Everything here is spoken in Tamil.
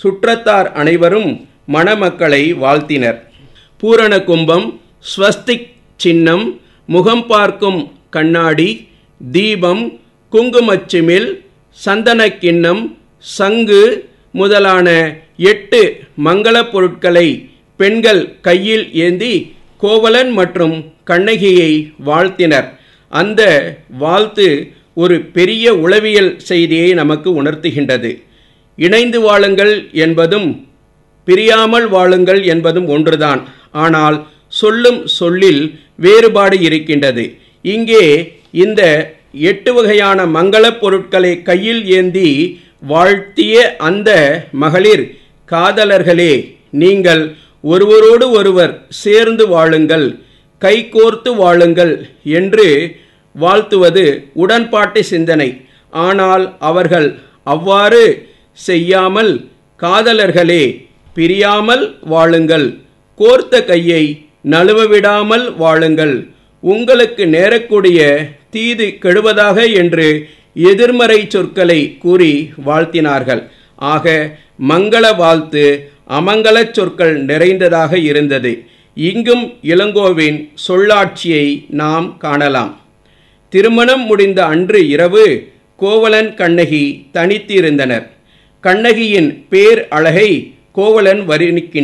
சுற்றத்தார் அனைவரும் மணமக்களை வாழ்த்தினர் பூரண கும்பம் ஸ்வஸ்திக் சின்னம் முகம் பார்க்கும் கண்ணாடி தீபம் குங்குமச்சிமில் சந்தனக் கிண்ணம் சங்கு முதலான எட்டு மங்களப் பொருட்களை பெண்கள் கையில் ஏந்தி கோவலன் மற்றும் கண்ணகியை வாழ்த்தினர் அந்த வாழ்த்து ஒரு பெரிய உளவியல் செய்தியை நமக்கு உணர்த்துகின்றது இணைந்து வாழுங்கள் என்பதும் பிரியாமல் வாழுங்கள் என்பதும் ஒன்றுதான் ஆனால் சொல்லும் சொல்லில் வேறுபாடு இருக்கின்றது இங்கே இந்த எட்டு வகையான மங்களப் பொருட்களை கையில் ஏந்தி வாழ்த்திய அந்த மகளிர் காதலர்களே நீங்கள் ஒருவரோடு ஒருவர் சேர்ந்து வாழுங்கள் கைகோர்த்து வாழுங்கள் என்று வாழ்த்துவது உடன்பாட்டு சிந்தனை ஆனால் அவர்கள் அவ்வாறு செய்யாமல் காதலர்களே பிரியாமல் வாழுங்கள் கோர்த்த கையை நழுவ விடாமல் வாழுங்கள் உங்களுக்கு நேரக்கூடிய தீது கெடுவதாக என்று எதிர்மறை சொற்களை கூறி வாழ்த்தினார்கள் ஆக மங்கள வாழ்த்து அமங்கலச் சொற்கள் நிறைந்ததாக இருந்தது இங்கும் இளங்கோவின் சொல்லாட்சியை நாம் காணலாம் திருமணம் முடிந்த அன்று இரவு கோவலன் கண்ணகி தனித்திருந்தனர் கண்ணகியின் பேர் அழகை கோவலன் வர்ணிக்கின்றான்